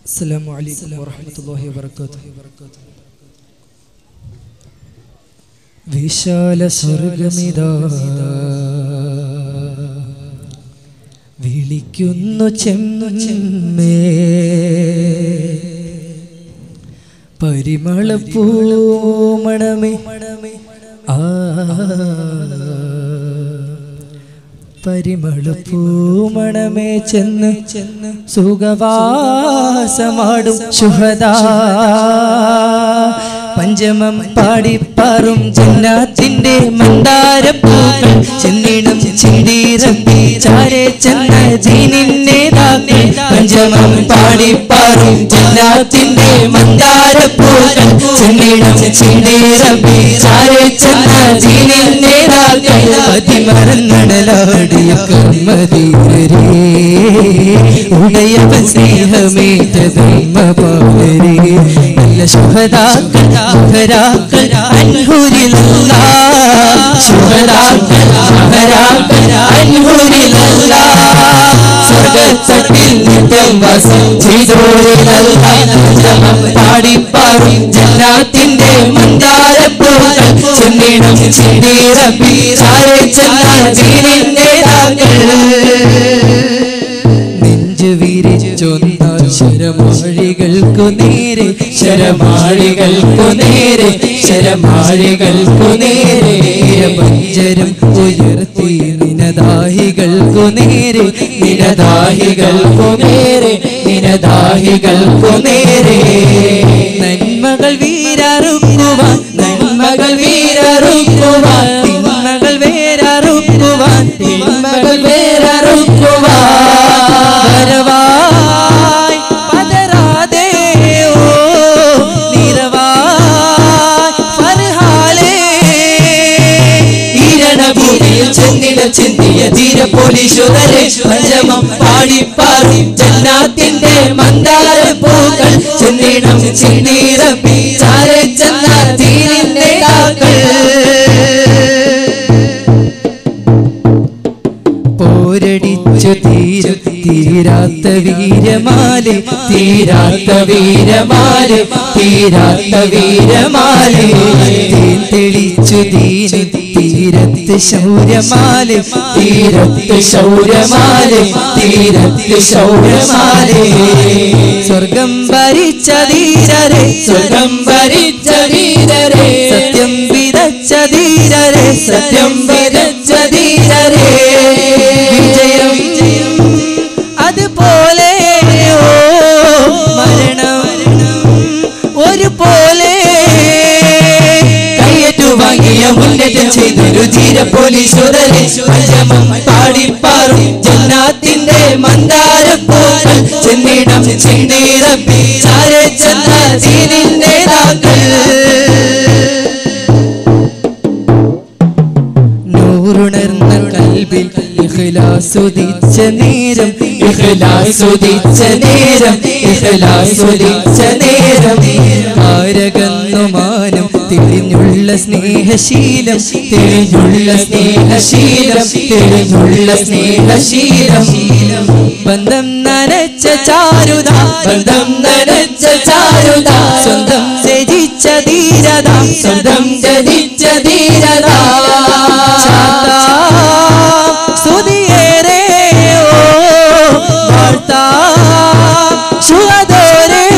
السلام عليكم ورحمة الله وبركاته വിശാല സ്വർഗമിതാ വിളിക്കുന്നു ചെമ്മേ പരിമളപ്പൂമണമേ ആ പരിമളപ്പൂമണമേ ചെന്ന് ചെന്ന് സുഖവാസമാടും ശുഹദാ പഞ്ചമം പാടിപ്പാറും ജന്നാത്തിന്റെ മന്ദാരപ്പൂക്കൾ ചെന്നിടും ചിന്തീരമ്പി ചാരെ ചെന്ന ജീനിന്നേതാക്കൾ പഞ്ചമം പാടിപ്പാറും ജന്നാത്തിന്റെ മന്ദാരപ്പൂക്കൾ ചെന്നിടും ചിന്തീരമ്പി ചാരെ ചെന്ന ജീനിന്നേതാക്കൾ അതിമറന്നടലാടിയ കർമ്മധീരരേ ഉടയവ സ്നേഹമേറ്റ ധർമ്മപാലരേ നല്ല ശുഭദാക്കൾ ശുഭരാക്കൾ അൻഹുരിലല്ല ശുഭരാക്കൾ ശുഭരാക്കൾ അൻഹുരിലല്ല സ്വർഗത്തട്ടിൽ നിത്യം വാസം ചെയ്തോരിലല്ല ജപം പാടിപ്പാറും ജന്നാത്തിന്റെ മന്ദാരപ്പൂക്കൾ ചെന്നിടം ചെന്നീറപ്പി ചാരെ ചെന്നാൽ നെഞ്ചു വിരിച്ചൊന്നാൽ ശരമാഴികൾക്കു നേരെ ശരമാഴികൾക്കു നേരെ ശരമാഴികൾക്കു നേരെ പഞ്ചരം ഉയർത്തി നിനദാഹികൾക്കു നേരെ നിനദാഹികൾക്കു നേരെ നിനദാഹികൾക്കു നേരെ നന്മകൾ വീരറുക്കുവാൻ നന്മകൾ വീരറുക്കുവാൻ തിന്മകൾ വേരറുക്കുവാൻ തിന്മകൾ വേരറുക്കുവാൻ വരവായി പതരാതെ ഓ നിറവായി ഫർഹാലേ ഈരണഭൂമിയിൽ ചെന്നിട ചിന്തിയ ധീരപോലീശ്വരരെ പഞ്ചമം പാടിപ്പാറി ജന്നാത്തിന്റെ മന്ദാര പൂക്കൾ ചെന്നിടം ചിന്നീറപ്പി ചാരെ ചെന്ന തീരിന്റെ പോരടിച്ചു തീര തീരാത്ത വീരമാലെ തീരാത്ത വീരമാലെ തീരാത്ത വീരമാലെ തേൻ തെളിച്ചു ദീന തീരത്ത് ശൗര്യമാലെ തീരത്ത് ശൗര്യമാലെ തീരത്ത് ശൗര്യമാലെ സ്വർഗം ഭരിച്ച ധീരരെ സ്വർഗം ഭരിച്ച ധീരരെ സത്യം വിതച്ച ധീരരെ സത്യം വിതച്ച ധീരരെ വിജയം അതുപോലെ ഓ മരണം ഒരുപോലെ കയ്യേറ്റു വാങ്ങിയ മുന്നേറ്റം ചെയ്തൊരു ധീര പോലീശ്വരരെ പഞ്ചമം പാടിപ്പാറും ജന്നാത്തിന്റെ മന്ദാര പൂക്കൾ ചെന്നിടം ചിന്തീറപ്പി ചാരെ ചെന്ന തീരിന്റെ നൂറുണർന്ന കൽബിൽ ഇഖ്ലാസുദിച്ച നേരം ഇഖ്ലാസുദിച്ച നേരം ഇഖ്ലാസുദിച്ച നേരം കാരകന്നുമാനം തെളിഞ്ഞുള്ള സ്നേഹശീലം തെളിഞ്ഞുള്ള സ്നേഹശീലം തെളിഞ്ഞുള്ള സ്നേഹശീലം ബന്ധം നനച്ച ചാരുത ബന്ധം നനച്ച ചാരുത സ്വന്തം രചിച്ച ധീരത സ്വന്തം രചിച്ച ധീരത സ്തുതിയേറെ ഓ വാഴ്ത്താം ശുഹദോരേ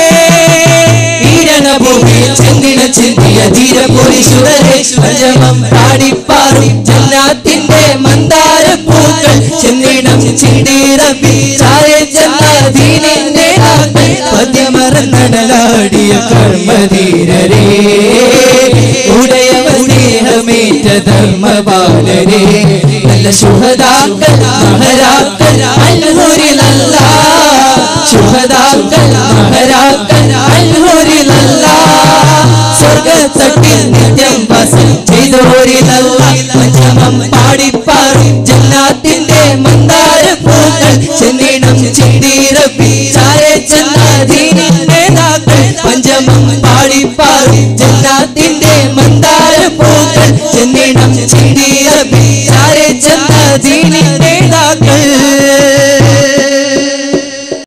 വീരണഭൂമിയിൽ ചെന്നിട ചിന്തിയ ധീരപുരുഷുരരെ പഞ്ചമം പാടിപ്പാറും ജന്നാത്തിന്റെ മന്ദാര പൂക്കൾ ചെന്നിടം ചിന്തീറപ്പി ചാരെ ചെന്ന ദീനിന്റെ പദ്യമറന്നടലാടിയ കർമ്മധീരരേ ഉടയവ സ്നേഹമേറ്റ ധർമ്മപാലരേ നല്ല ശുഭദാക്കൾ മഹരാക്കൾ അൽഹുരിലല്ല ശുഭദാക്കൾ മഹരാക്കൾ അൽഹുരിലല്ല സ്വർഗത്തട്ടിൽ നിത്യം വസം ചെയ്തോരിലല്ല പഞ്ചമം പാടിപ്പാറും ജന്നാത്തിന്റെ മന്ദാര പൂക്കൾ ചെന്നിടം ചിന്തി